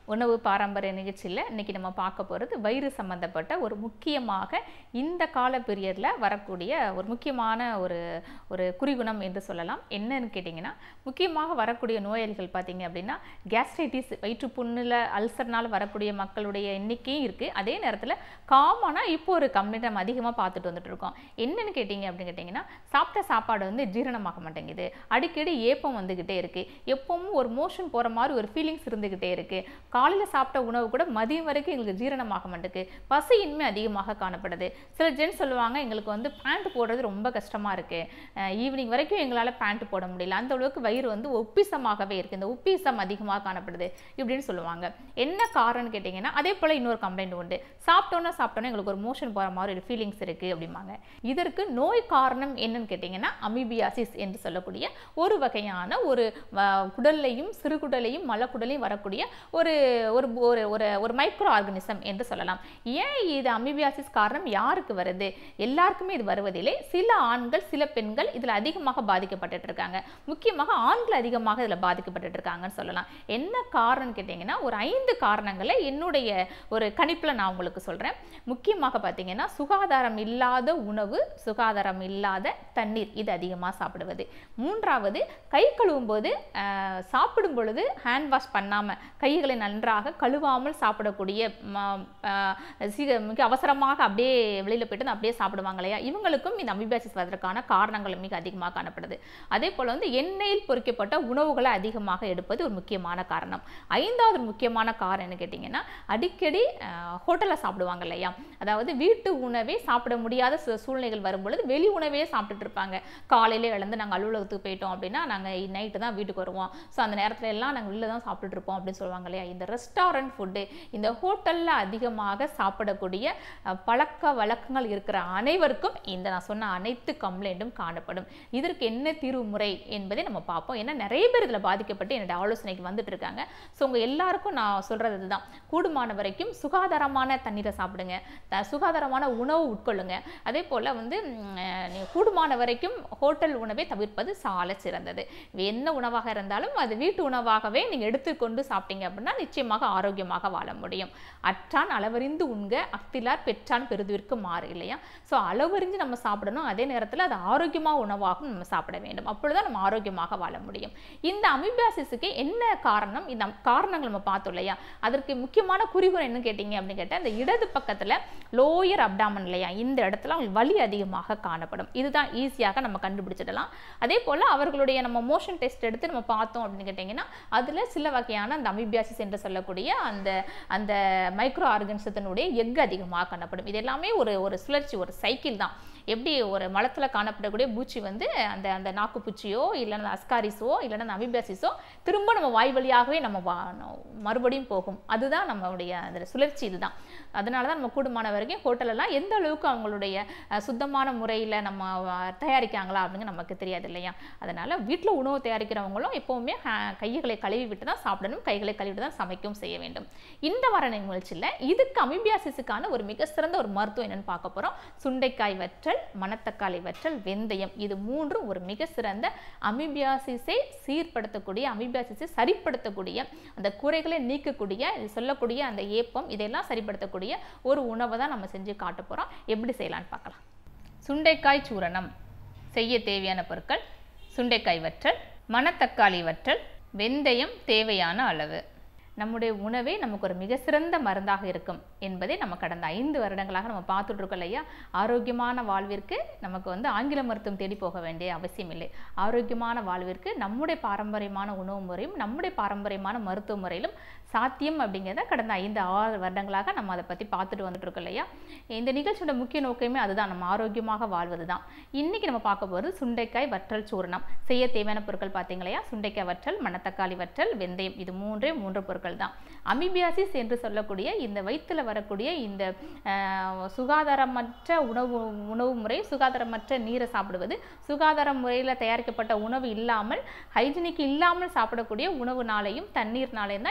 உணவு பாரம்பரிய நிகழ்ச்சியில் இன்னைக்கு நம்ம பார்க்க போகிறது வயிறு சம்மந்தப்பட்ட ஒரு முக்கியமாக இந்த கால பீரியடில் வரக்கூடிய ஒரு முக்கியமான ஒரு ஒரு குறிகுணம் என்று சொல்லலாம் என்னன்னு கேட்டிங்கன்னா முக்கியமாக வரக்கூடிய நோயாளிகள் பார்த்தீங்க அப்படின்னா கேஸ்ட்ரைட்டிஸ் வயிற்றுப்புண்ணில் அல்சர்னால் வரக்கூடிய மக்களுடைய எண்ணிக்கையும் இருக்குது அதே நேரத்தில் காமனாக இப்போ ஒரு கம்ப்ளைண்ட் நம்ம அதிகமாக பார்த்துட்டு வந்துட்டு இருக்கோம் என்னன்னு கேட்டிங்க அப்படின்னு கேட்டிங்கன்னா சாப்பிட்ட சாப்பாடு வந்து ஜீரணமாக மாட்டேங்குது அடிக்கடி ஏப்பம் வந்துக்கிட்டே இருக்குது எப்பவும் ஒரு மோஷன் போகிற மாதிரி ஒரு ஃபீலிங்ஸ் இருந்துக்கிட்டே இருக்குது காலையில் சாப்பிட்ட உணவு கூட மதியம் வரைக்கும் எங்களுக்கு ஜீரணமாக மாட்டேங்குது பசியின்மை அதிகமாக காணப்படுது சில ஜென்ஸ் சொல்லுவாங்க எங்களுக்கு வந்து பேண்ட் போடுறது ரொம்ப கஷ்டமாக இருக்குது ஈவினிங் வரைக்கும் எங்களால் பேண்ட் போட முடியல அந்த அளவுக்கு வயிறு வந்து ஒப்பிசமாகவே இருக்குது இந்த உப்பிசம் அதிகமாக காணப்படுது இப்படின்னு சொல்லுவாங்க என்ன காரணம்னு கேட்டிங்கன்னா அதே போல் இன்னொரு கம்ப்ளைண்ட் உண்டு சாப்பிட்டோன்னே சாப்பிட்டோன்னே எங்களுக்கு ஒரு மோஷன் போகிற மாதிரி ஒரு ஃபீலிங்ஸ் இருக்குது அப்படிம்பாங்க இதற்கு நோய் காரணம் என்னன்னு கேட்டிங்கன்னா அமீபியாசிஸ் என்று சொல்லக்கூடிய ஒரு வகையான ஒரு வ- குடல்லையும் சிறுகுடலையும் மலக்குடலையும் வரக்கூடிய ஒரு ஒரு ஒரு ஒரு ஒரு மைக்ரோ ஆர்கனிசம் என்று சொல்லலாம் ஏன் இது அமீபியாசிஸ் காரணம் யாருக்கு வருது எல்லாருக்குமே இது வருவதில்லை சில ஆண்கள் சில பெண்கள் இதில் அதிகமாக பாதிக்கப்பட்டுட்டு இருக்காங்க முக்கியமாக ஆண்கள் அதிகமாக இதில் பாதிக்கப்பட்டுட்டு இருக்காங்கன்னு சொல்லலாம் என்ன காரணம்னு கேட்டிங்கன்னா ஒரு ஐந்து காரணங்களை என்னுடைய ஒரு கணிப்பில் நான் உங்களுக்கு சொல்கிறேன் முக்கியமாக பார்த்தீங்கன்னா சுகாதாரம் இல்லாத உணவு சுகாதாரம் இல்லாத தண்ணீர் இது அதிகமாக சாப்பிடுவது மூன்றாவது கை கழுவும் போது ஆஹ், சாப்பிடும் பொழுது ஹேண்ட் வாஷ் பண்ணாமல் கைகளை நன்றாக கழுவாமல் சாப்பிடக்கூடிய ம- ஆஹ், சீக மிக அவசரமாக அப்படியே வெளியில் போயிட்டு அப்படியே சாப்பிடுவாங்க இல்லையா இவங்களுக்கும் இந்த அமிபாசிஸ் வருவதற்கான காரணங்கள் மிக அதிகமாக காணப்படுது அதே போல் வந்து எண்ணெயில் பொரிக்கப்பட்ட உணவுகளை அதிகமாக எடுப்பது ஒரு முக்கியமான காரணம் ஐந்தாவது ஒரு முக்கியமான காரணம் என்ன கேட்டிங்கன்னா அடிக்கடி ஹோட்டலில் சாப்பிடுவாங்க இல்லையா அதாவது வீட்டு உணவே சாப்பிட முடியாத சூ- சூழ்நிலைகள் வரும்பொழுது வெளி உணவே சாப்பிட்டுட்டு இருப்பாங்க காலையில எழுந்து நாங்கள் அலுவலகத்துக்கு போயிட்டோம் அப்படின்னா நாங்கள் நைட்டு தான் வீட்டுக்கு வருவோம் ஸோ அந்த நேரத்துல எல்லாம் நாங்கள் வெளில தான் சாப்பிட்டுட்டு இருப்போம் அப்படின்னு சொல்லுவாங்க இல்லையா இந்த ரெஸ்டாரண்ட் ஃபுட்டு இந்த ஹோட்டலில் அதிகமாக சாப்பிடக்கூடிய அஹ், பழக்க வழக்கங்கள் இருக்கிற அனைவருக்கும் இந்த நான் சொன்ன அனைத்து கம்ப்ளைண்ட்டும் காணப்படும் இதற்கு என்ன தீர்வு முறை என்பதை நம்ம பார்ப்போம் ஏன்னா நிறைய பேர் இதில் பாதிக்கப்பட்டு என்னோட ஆலோசனைக்கு வந்துட்டு இருக்காங்க ஸோ உங்கள் எல்லாருக்கும் நான் சொல்கிறது இதுதான் கூடுமான வரைக்கும் சுகாதாரமான தண்ணீரை சாப்பிடுங்க த- சுகாதாரமான உணவு உட்கொள்ளுங்க அதே போல் வந்து ம், அஹ், நீங்க கூடுமான வரைக்கும் ஹோட்டல் உணவை தவிர்ப்பது சால சிறந்தது என்ன உணவாக இருந்தாலும் அது வீட்டு உணவாகவே நீங்கள் எடுத்துக்கொண்டு சாப்பிட்டீங்க அப்படின்னா நிச்சயமாக ஆரோக்கியமாக வாழ முடியும் அற்றான் அளவறிந்து உண்க அத்திலார் பெற்றான் பெருதுவிற்கு மாறு இல்லையா ஸோ அளவறிஞ்சு நம்ம சாப்பிடணும் அதே நேரத்தில் அது ஆரோக்கியமாக உணவாகவும் நம்ம சாப்பிட வேண்டும் அப்பொழுதுதான் நம்ம ஆரோக்கியமாக வாழ முடியும் இந்த அமிபாசிஸுக்கு என்ன காரணம் இந்த அம்- காரணங்கள் நம்ம பார்த்தோம் இல்லையா அதற்கு முக்கியமான குறிகுணம் என்ன கேட்டிங்க அப்படின்னு கேட்டால் இந்த இடது பக்கத்தில் லோயர் அப்டாமன் இல்லையா இந்த இடத்துல அவங்களுக்கு வலி அதிகமாக காணப்படும் இதுதான் ஈஸியாக நம்ம கண்டுபிடிச்சிடலாம் அதே போல் அவர்களுடைய நம்ம மோஷன் டெஸ்ட் எடுத்து நம்ம பார்த்தோம் அப்படின்னு கேட்டிங்கன்னா அதில் சில வகையான அந்த அமிபியாசிஸ் என்று சொல்லக்கூடிய அந்த அந்த மைக்ரோ ஆர்கன்சத்தினுடைய எஃகு அதிகமாக காணப்படும் இது எல்லாமே ஒரு ஒரு சுழற்சி ஒரு சைக்கிள் தான் எப்படி ஒரு மலத்தில் காணப்படக்கூடிய பூச்சி வந்து அந்த அந்த நாக்குப்பூச்சியோ இல்லைன்னா அஸ்காரிஸோ இல்லைன்னா அந்த அமிபியாசிஸோ திரும்ப நம்ம வாய் வழியாகவே நம்ம வா மறுபடியும் போகும் அதுதான் நம்மளுடைய அந்த சுழற்சி இதுதான் அதனால தான் நம்ம கூடுமான வரைக்கும் ஹோட்டலெல்லாம் எந்த அளவுக்கு அவங்களுடைய அஹ், சுத்தமான முறையில் நம்ம அஹ், தயாரிக்காங்களா அப்படின்னு நமக்கு தெரியாது இல்லையா அதனால் வீட்டில் உணவு தயாரிக்கிறவங்களும் எப்போவுமே ஹே- கைகளை கழுவி விட்டு தான் சாப்பிடணும் கைகளை கழுவிட்டு தான் சமைக்கவும் செய்ய வேண்டும் இந்த வார நிகழ்ச்சியில் இதுக்கு அமிபியாசிஸுக்கான ஒரு மிக சிறந்த ஒரு மருத்துவம் என்னன்னு பார்க்க போகிறோம் சுண்டைக்காய் வற்றல் மணத்தக்காளி வற்றல் வெந்தயம் இது மூன்றும் ஒரு மிக சிறந்த அமிபியாசிஸை சீர்படுத்தக்கூடிய அமிபியாசிஸை சரிப்படுத்தக்கூடிய அந்த குறைகளை நீக்கக்கூடிய இது சொல்லக்கூடிய அந்த ஏப்பம் இதெல்லாம் சரிப்படுத்தக்கூடிய ஒரு உணவை தான் நம்ம செஞ்சு காட்ட போகிறோம் எப்படி செய்யலாம்னு பார்க்கலாம் சுண்டைக்காய் சூரணம் செய்ய தேவையான பொருட்கள் சுண்டைக்காய் வற்றல் மணத்தக்காளி வற்றல் வெந்தயம் தேவையான அளவு நம்முடைய உணவே நமக்கு ஒரு மிக சிறந்த மருந்தாக இருக்கும் என்பதை நம்ம கடந்த ஐந்து வருடங்களாக நம்ம பார்த்துட்டு இருக்கோம் இல்லையா ஆரோக்கியமான வாழ்விற்கு நமக்கு வந்து ஆங்கில மருத்துவம் தேடி போக வேண்டிய அவசியம் இல்லை ஆரோக்கியமான வாழ்விற்கு நம்முடைய பாரம்பரியமான உணவு முறையும் நம்முடைய பாரம்பரியமான மருத்துவ முறையிலும் சாத்தியம் அப்படிங்கிறத கடந்த ஐந்து ஆறு வருடங்களாக நம்ம அதை பற்றி பார்த்துட்டு வந்துட்டு இருக்கோம் இல்லையா இந்த நிகழ்ச்சியோட முக்கிய நோக்கமே அதுதான் நம்ம ஆரோக்கியமாக வாழ்வது தான் இன்னைக்கு நம்ம பார்க்க போகிறது சுண்டைக்காய் வற்றல் சூரணம் செய்ய தேவையான பொருட்கள் பார்த்தீங்க இல்லையா சுண்டைக்காய் வற்றல் மணத்தக்காளி வற்றல் வெந்தயம் இது மூன்றே மூன்று பொருட்கள் தான் அமிபியாசிஸ் என்று சொல்லக்கூடிய இந்த வயிற்றில் வரக்கூடிய இந்த ஆஹ், சுகாதாரமற்ற உணவு உணவு முறை சுகாதாரமற்ற நீரை சாப்பிடுவது சுகாதார முறையில் தயாரிக்கப்பட்ட உணவு இல்லாமல் ஹைஜீனிக் இல்லாமல் சாப்பிடக்கூடிய உணவுனாலையும் தண்ணீர்னாலையும் தான் இது முக்கியமாக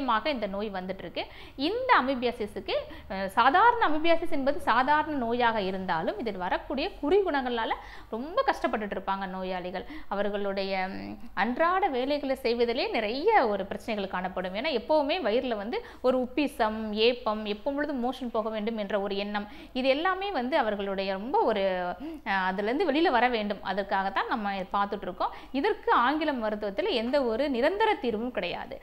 முக்கியமாக இந்த நோய் வந்துட்டு இருக்கு இந்த அமிபியாசிஸுக்கு அஹ், சாதாரண அமிபியாசிஸ் என்பது சாதாரண நோயாக இருந்தாலும் இதில் வரக்கூடிய குறிகுணங்களால ரொம்ப கஷ்டப்பட்டுட்டு இருப்பாங்க நோயாளிகள் அவர்களுடைய ம், அன்றாட வேலைகளை செய்வதிலே நிறைய ஒரு பிரச்சனைகள் காணப்படும் ஏன்னா எப்போவுமே வயிறில் வந்து ஒரு உப்பிசம் ஏப்பம் எப்பொழுதும் மோஷன் போக வேண்டும் என்ற ஒரு எண்ணம் இது எல்லாமே வந்து அவர்களுடைய ரொம்ப ஒரு அஹ், அதுலேருந்து வெளியில் வர வேண்டும் அதற்காகத்தான் நம்ம பார்த்துட்டு இருக்கோம் இதற்கு ஆங்கில மருத்துவத்தில் எந்த ஒரு நிரந்தர தீர்வும் கிடையாது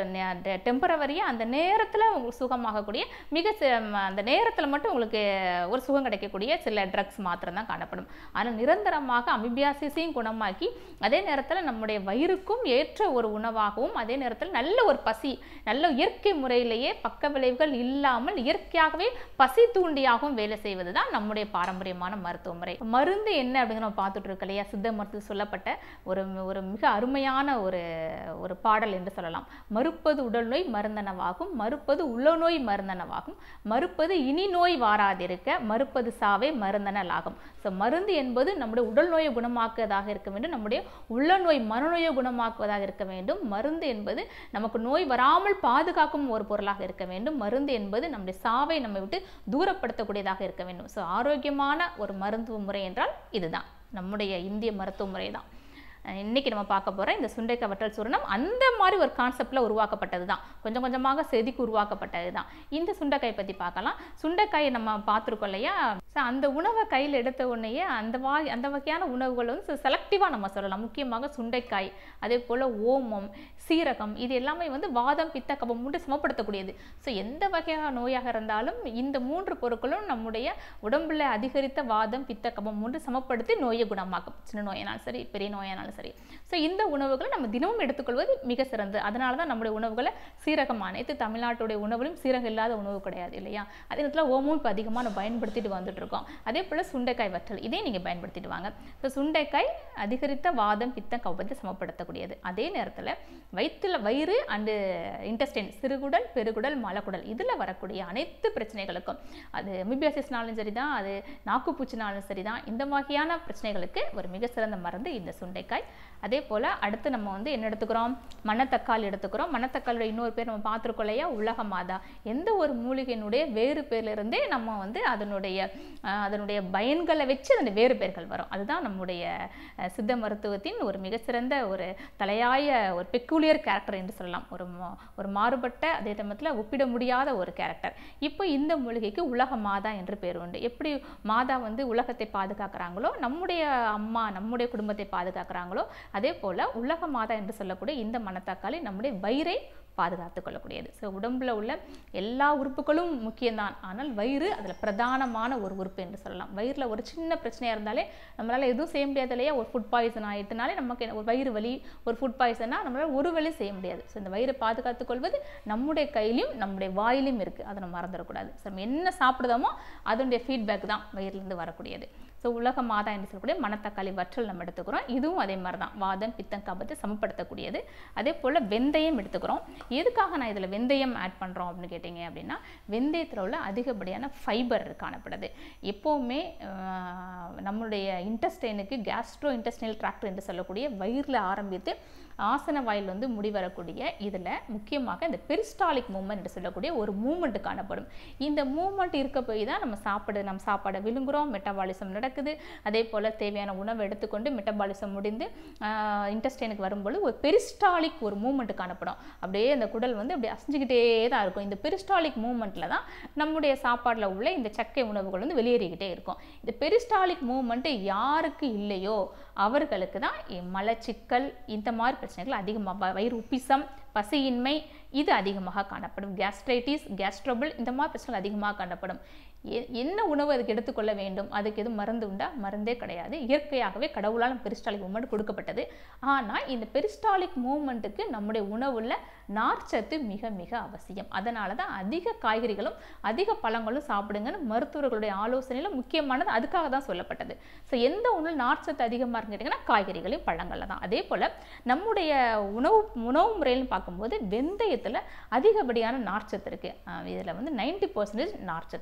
டெம்பரவரியாக அந்த நேரத்தில் உங்களுக்கு சுகமாகக்கூடிய மிக சி- ம- அந்த நேரத்தில் மட்டும் உங்களுக்கு ஒரு சுகம் கிடைக்கக்கூடிய சில ட்ரக்ஸ் மாத்திரம் தான் காணப்படும் ஆனால் நிரந்தரமாக அமிபியாசிஸையும் குணமாக்கி அதே நேரத்தில் நம்முடைய வயிறுக்கும் ஏற்ற ஒரு உணவாகவும் அதே நேரத்தில் நல்ல ஒரு பசி நல்ல இயற்கை முறையிலேயே பக்க விளைவுகள் இல்லாமல் இயற்கையாகவே பசி தூண்டியாகவும் வேலை செய்வது தான் நம்முடைய பாரம்பரியமான மருத்துவ முறை மருந்து என்ன அப்படிங்கிற நம்ம பார்த்துட்டு இருக்கோம் இல்லையா சித்த மருத்துவம் சொல்லப்பட்ட ஒரு ஒரு மிக அருமையான ஒரு ஒரு பாடல் என்று சொல்லலாம் மறுப்பது உடல் நோய் மருந்தனவாகும் மறுப்பது உள்ள நோய் மருந்தனவாகும் மறுப்பது இனி நோய் வாராதிருக்க மறுப்பது சாவே மருந்தனலாகும் ஸோ மருந்து என்பது நம்முடைய உடல் நோயை குணமாக்குவதாக இருக்க வேண்டும் நம்முடைய உள்ள நோய் மனநோயை குணமாக்குவதாக இருக்க வேண்டும் மருந்து என்பது நமக்கு நோய் வராமல் பாதுகாக்கும் ஒரு பொருளாக இருக்க வேண்டும் மருந்து என்பது நம்முடைய சாவை நம்மை விட்டு தூரப்படுத்தக்கூடியதாக இருக்க வேண்டும் ஸோ ஆரோக்கியமான ஒரு மருத்துவ முறை என்றால் இதுதான் நம்முடைய இந்திய மருத்துவ முறை தான் அஹ் இன்னைக்கு நம்ம பார்க்க போற இந்த சுண்டைக்காய் வற்றல் சூரணம் அந்த மாதிரி ஒரு கான்செப்ட்ல உருவாக்கப்பட்டது தான் கொஞ்சம் கொஞ்சமாக செதுக்கி உருவாக்கப்பட்டது தான் இந்த சுண்டைக்காய் பத்தி பார்க்கலாம் சுண்டைக்காயை நம்ம பார்த்துருக்கோம் இல்லையா ஸோ அந்த உணவை கையில் எடுத்த உடனேயே அந்த வா அந்த வகையான உணவுகள் வந்து செலக்டிவாக நம்ம சொல்லலாம் முக்கியமாக சுண்டைக்காய் அதே போல் ஓமம் சீரகம் இது எல்லாமே வந்து வாதம் பித்த கபம் மூன்று சமப்படுத்தக்கூடியது ஸோ எந்த வகையான நோயாக இருந்தாலும் இந்த மூன்று பொருட்களும் நம்முடைய உடம்புல அதிகரித்த வாதம் பித்த கபம் மூன்று சமப்படுத்தி நோயை குணமாக்கும் சின்ன நோயானாலும் சரி பெரிய நோயானாலும் சரி ஸோ இந்த உணவுகளை நம்ம தினமும் எடுத்துக்கொள்வது மிக சிறந்தது அதனால தான் நம்முடைய உணவுகளை சீரகம் அனைத்து தமிழ்நாட்டுடைய உணவுகளும் சீரகம் இல்லாத உணவு கிடையாது இல்லையா அதே நேரத்தில் ஓமும் இப்போ அதிகமாக நம்ம பயன்படுத்திட்டு வந்துட்டு இருக்கோம் அதே போல் சுண்டைக்காய் வற்றல் இதையும் நீங்கள் பயன்படுத்திட்டு வாங்க ஸோ சுண்டைக்காய் அதிகரித்த வாதம் பித்தம் கபத்தை சமப்படுத்தக்கூடியது அதே நேரத்தில் வயிற்றுல வயிறு அண்டு இன்டெஸ்டைன் சிறுகுடல் பெருகுடல் மலக்குடல் இதில் வரக்கூடிய அனைத்து பிரச்சனைகளுக்கும் அது எமிபியாசிஸ்னாலும் சரி தான் அது நாக்குப்பூச்சினாலும் சரி தான் இந்த வகையான பிரச்சனைகளுக்கு ஒரு மிக சிறந்த மருந்து இந்த சுண்டைக்காய் அதே போல் அடுத்து நம்ம வந்து என்ன எடுத்துக்கிறோம் மணத்தக்காளி எடுத்துக்கிறோம் மணத்தக்காளியோட இன்னொரு பேர் நம்ம பார்த்துருக்கோம் இல்லையா உலக மாதா எந்த ஒரு மூலிகையினுடைய வேறு பேர்லேருந்தே நம்ம வந்து அதனுடைய அஹ், அதனுடைய பயன்களை வச்சு அதனுடைய வேறு பேர்கள் வரும் அதுதான் நம்முடைய அஹ், சித்த மருத்துவத்தின் ஒரு மிகச்சிறந்த ஒரு தலையாய ஒரு பெக்குலியர் கேரக்டர் என்று சொல்லலாம் ஒரு மா- ஒரு மாறுபட்ட அதே சமயத்தில் ஒப்பிட முடியாத ஒரு கேரக்டர் இப்போ இந்த மூலிகைக்கு உலக மாதா என்று பேர் உண்டு எப்படி மாதா வந்து உலகத்தை பாதுகாக்கிறாங்களோ நம்முடைய அம்மா நம்முடைய குடும்பத்தை பாதுகாக்கிறாங்களோ அதே போல் உலக மாதா என்று சொல்லக்கூடிய இந்த மணத்தக்காளி நம்முடைய வயிறை பாதுகாத்து கொள்ளக்கூடியது ஸோ உடம்புல உள்ள எல்லா உறுப்புகளும் முக்கியம்தான் ஆனால் வயிறு அதில் பிரதானமான ஒரு உறுப்பு என்று சொல்லலாம் வயிறில் ஒரு சின்ன பிரச்சனையாக இருந்தாலே நம்மளால் எதுவும் செய்ய முடியாது இல்லையா ஒரு ஃபுட் பாய்சன் ஆகிட்டுனாலே நமக்கு என்ன- ஒரு வயிறு வலி ஒரு ஃபுட் பாய்சன்னா நம்மளால் ஒரு வழி செய்ய முடியாது ஸோ இந்த வயிறை பாதுகாத்துக் கொள்வது நம்முடைய கையிலையும் நம்முடைய வாயிலையும் இருக்குது அதை நம்ம மறந்துடக்கூடாது ஸோ நம்ம என்ன சாப்பிடுதோமோ அதனுடைய ஃபீட்பேக் தான் வயிறுலேருந்து வரக்கூடியது ஸோ உலக மாதா என்று சொல்லக்கூடிய மணத்தக்காளி வற்றல் நம்ம எடுத்துக்கிறோம் இதுவும் அதே மாதிரி தான் வாதம் பித்தம் கபத்தை சமப்படுத்தக்கூடியது அதே போல் வெந்தயம் எடுத்துக்கிறோம் எதுக்காக நான் இதில் வெந்தயம் ஆட் பண்ணுறோம் அப்படின்னு கேட்டிங்க அப்படின்னா வெந்தயத்தில் உள்ள அதிகப்படியான ஃபைபர் காணப்படுது எப்போவுமே ஆஹ், நம்மளுடைய இன்டெஸ்டைனுக்கு கேஸ்ட்ரோ இன்டெஸ்டைனல் ட்ராக்டர் என்று சொல்லக்கூடிய வயிறில் ஆரம்பித்து ஆசன வாயில் வந்து முடிவரக்கூடிய இதில் முக்கியமாக இந்த பெரிஸ்டாலிக் மூமெண்ட் என்று சொல்லக்கூடிய ஒரு மூமெண்ட் காணப்படும் இந்த மூமெண்ட் இருக்க போய் தான் நம்ம சாப்பிட நம்ம சாப்பாடை விழுங்குறோம் மெட்டபாலிசம் நடக்குது அதே போல் தேவையான உணவை எடுத்துக்கொண்டு மெட்டபாலிசம் முடிந்து இன்டெஸ்டைனுக்கு வரும்பொழுது ஒரு பெரிஸ்டாலிக் ஒரு மூமெண்ட் காணப்படும் அப்படியே அந்த குடல் வந்து அப்படியே அசைஞ்சுக்கிட்டே தான் இருக்கும் இந்த பெரிஸ்டாலிக் மூமெண்ட்டில் தான் நம்முடைய சாப்பாடில் உள்ள இந்த சக்கை உணவுகள் வந்து வெளியேறிக்கிட்டே இருக்கும் இந்த பெரிஸ்டாலிக் மூமெண்ட்டு யாருக்கு இல்லையோ அவர்களுக்கு தான் இ- மலச்சிக்கல் இந்த மாதிரி பிரச்சனைகள் அதிகமாக வயிறு உப்பிசம் பசியின்மை இது அதிகமாக காணப்படும் கேஸ்ட்ரைட்டிஸ் கேஸ்ட்ரபிள் இந்த மாதிரி பிரச்சனைகள் அதிகமாக காணப்படும் எ- என்ன உணவு அதுக்கு எடுத்துக்கொள்ள வேண்டும் அதுக்கு எதுவும் மருந்து உண்டா மருந்தே கிடையாது இயற்கையாகவே கடவுளால் பெரிஸ்டாலிக் மூமெண்ட் கொடுக்கப்பட்டது ஆனால் இந்த பெரிஸ்டாலிக் மூமெண்ட்டுக்கு நம்முடைய உணவுல நார்ச்சத்து மிக மிக அவசியம் அதனால தான் அதிக காய்கறிகளும் அதிக பழங்களும் சாப்பிடுங்கன்னு மருத்துவர்களுடைய ஆலோசனையில் முக்கியமானது அதுக்காக தான் சொல்லப்பட்டது ஸோ எந்த உணவில் நார்ச்சத்து அதிகமாக இருக்குன்னு கேட்டிங்கன்னா காய்கறிகளையும் பழங்களில் தான் அதே போல் நம்முடைய உணவு உணவு முறையில்னு பார்க்கும்போது வெந்தயத்தில் அதிகப்படியான நார்ச்சத்து இருக்குது இதில் வந்து நைன்டி பர்சன்டேஜ் நார்ச்சத்து தான்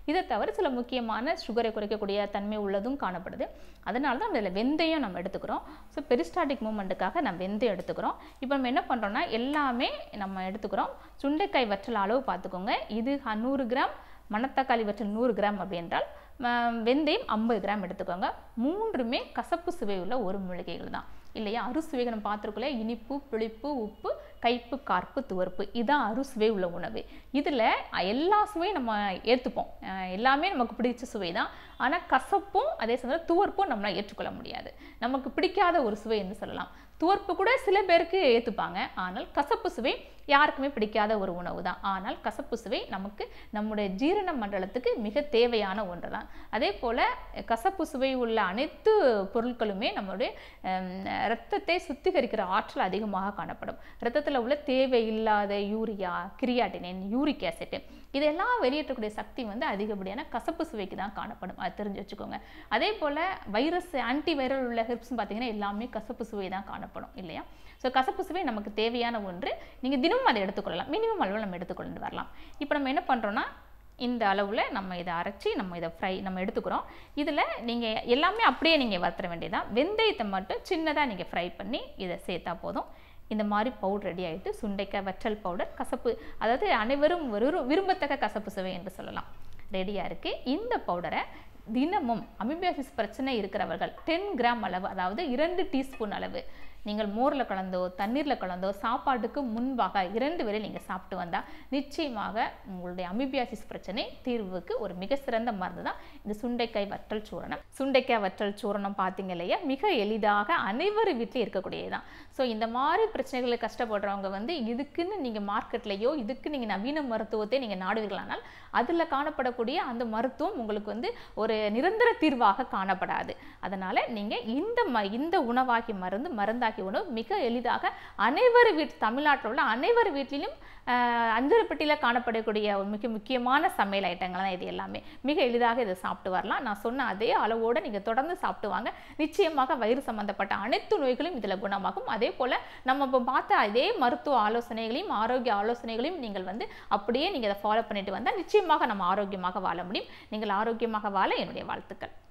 இதை தவிர சில முக்கியமான சுகரை குறைக்கக்கூடிய தன்மை உள்ளதும் காணப்படுது அதனால தான் இதில் வெந்தயம் நம்ம எடுத்துக்கிறோம் ஸோ பெரிஸ்டாட்டிக் மூமெண்ட்டுக்காக நம்ம வெந்தயம் எடுத்துக்கிறோம் இப்போ நம்ம என்ன பண்ணுறோம்னா எல்லாமே நம்ம எடுத்துக்கிறோம் சுண்டைக்காய் வற்றல் அளவு பார்த்துக்கோங்க இது நூறு கிராம் மணத்தக்காளி வற்றல் நூறு கிராம் அப்படி என்றால் ம- வெந்தயம் ஐம்பது கிராம் எடுத்துக்கோங்க மூன்றுமே கசப்பு சுவை உள்ள ஒரு மூலிகைகள் தான் இல்லையா அறுசுவைகள் நம்ம பார்த்துருக்கோம்ல இனிப்பு புளிப்பு உப்பு கைப்பு கார்ப்பு துவர்ப்பு இதான் அறுசுவை உள்ள உணவு இதில் எல்லா சுவையும் நம்ம ஏற்றுப்போம் அஹ் எல்லாமே நமக்கு பிடிச்ச சுவை தான் ஆனால் கசப்பும் அதே சமயம் துவர்ப்பும் நம்மளால் ஏற்றுக்கொள்ள முடியாது நமக்கு பிடிக்காத ஒரு சுவை என்று சொல்லலாம் துவர்ப்பு கூட சில பேருக்கு ஏற்றுப்பாங்க ஆனால் கசப்பு சுவை யாருக்குமே பிடிக்காத ஒரு உணவு தான் ஆனால் கசப்பு சுவை நமக்கு நம்முடைய ஜீரண மண்டலத்துக்கு மிக தேவையான ஒன்று தான் அதே போல் கசப்பு சுவை உள்ள அனைத்து பொருட்களுமே நம்மளுடைய ஹம், இரத்தத்தை சுத்திகரிக்கிற ஆற்றல் அதிகமாக காணப்படும் இரத்தத்தில் உள்ள தேவையில்லாத யூரியா கிரியாட்டினின் யூரிக் ஆசிட் இதெல்லாம் வெளியேற்றக்கூடிய சக்தி வந்து அதிகப்படியான கசப்பு சுவைக்கு தான் காணப்படும் அது தெரிஞ்சு வச்சுக்கோங்க அதே போல் வைரஸ் ஆன்டி வைரல் உள்ள ஹெர்ப்ஸ் பார்த்தீங்கன்னா எல்லாமே கசப்பு சுவை தான் காணப்படும் இல்லையா ஸோ கசப்பு சுவை நமக்கு தேவையான ஒன்று நீங்கள் தினமும் அதை எடுத்துக்கொள்ளலாம் மினிமம் அளவில் நம்ம எடுத்துக்கொண்டு வரலாம் இப்போ நம்ம என்ன பண்ணுறோன்னா இந்த அளவில் நம்ம இதை அரைச்சி நம்ம இதை ஃப்ரை நம்ம எடுத்துக்கிறோம் இதில் நீங்கள் எல்லாமே அப்படியே நீங்கள் வறுத்துற வேண்டியதான் வெந்தயத்தை மட்டும் சின்னதாக நீங்கள் ஃப்ரை பண்ணி இதை சேர்த்தா போதும் இந்த மாதிரி பவுடர் ரெடி ஆகிட்டு சுண்டைக்காய் வற்றல் பவுடர் கசப்பு அதாவது அனைவரும் விரு- விரும்பத்தக்க கசப்பு சுவை என்று சொல்லலாம் ரெடியாக இருக்குது இந்த பவுடரை தினமும் அமிபியாசிஸ் பிரச்சனை இருக்கிறவர்கள் டென் கிராம் அளவு அதாவது இரண்டு டீஸ்பூன் அளவு நீங்கள் மோரில் கலந்தோ தண்ணீரில் கலந்தோ சாப்பாட்டுக்கு முன்பாக இரண்டு வேளை நீங்கள் சாப்பிட்டு வந்தால் நிச்சயமாக உங்களுடைய அமிபியாசிஸ் பிரச்சனை தீர்வுக்கு ஒரு மிக சிறந்த மருந்து தான் இந்த சுண்டைக்காய் வற்றல் சூரணம் சுண்டைக்காய் வற்றல் சூரணம் பார்த்தீங்க இல்லையா மிக எளிதாக அனைவர் வீட்டிலும் இருக்கக்கூடியது தான் ஸோ இந்த மாதிரி பிரச்சனைகளை கஷ்டப்படுறவங்க வந்து இதுக்குன்னு நீங்கள் மார்க்கெட்லேயோ இதுக்கு நீங்கள் நவீன மருத்துவத்தை நீங்கள் நாடுவீர்களானால் அதில் காணப்படக்கூடிய அந்த மருத்துவம் உங்களுக்கு வந்து ஒரு நிரந்தர தீர்வாக காணப்படாது அதனால் நீங்கள் இந்த ம இந்த உணவாகி மருந்து மருந்தாகி உணவு மிக எளிதாக அனைவர் வீட்டு தமிழ்நாட்டில் உள்ள அனைவர் வீட்டிலும் அஞ்சல்பட்டியில் காணப்படக்கூடிய ஒரு மிக முக்கியமான சமையல் ஐட்டங்கள் தான் இது எல்லாமே மிக எளிதாக இதை சாப்பிட்டு வரலாம் நான் சொன்ன அதே அளவோடு நீங்கள் தொடர்ந்து சாப்பிட்டு வாங்க நிச்சயமாக வயிறு சம்பந்தப்பட்ட அனைத்து நோய்களும் இதில் குணமாகும் அதே போல் நம்ம இப்போ பார்த்த அதே மருத்துவ ஆலோசனைகளையும் ஆரோக்கிய ஆலோசனைகளையும் நீங்கள் வந்து அப்படியே நீங்கள் அதை ஃபாலோ பண்ணிட்டு வந்தால் நிச்சயமாக நம்ம ஆரோக்கியமாக வாழ முடியும் நீங்கள் ஆரோக்கியமாக வாழ என்னுடைய வாழ்த்துக்கள்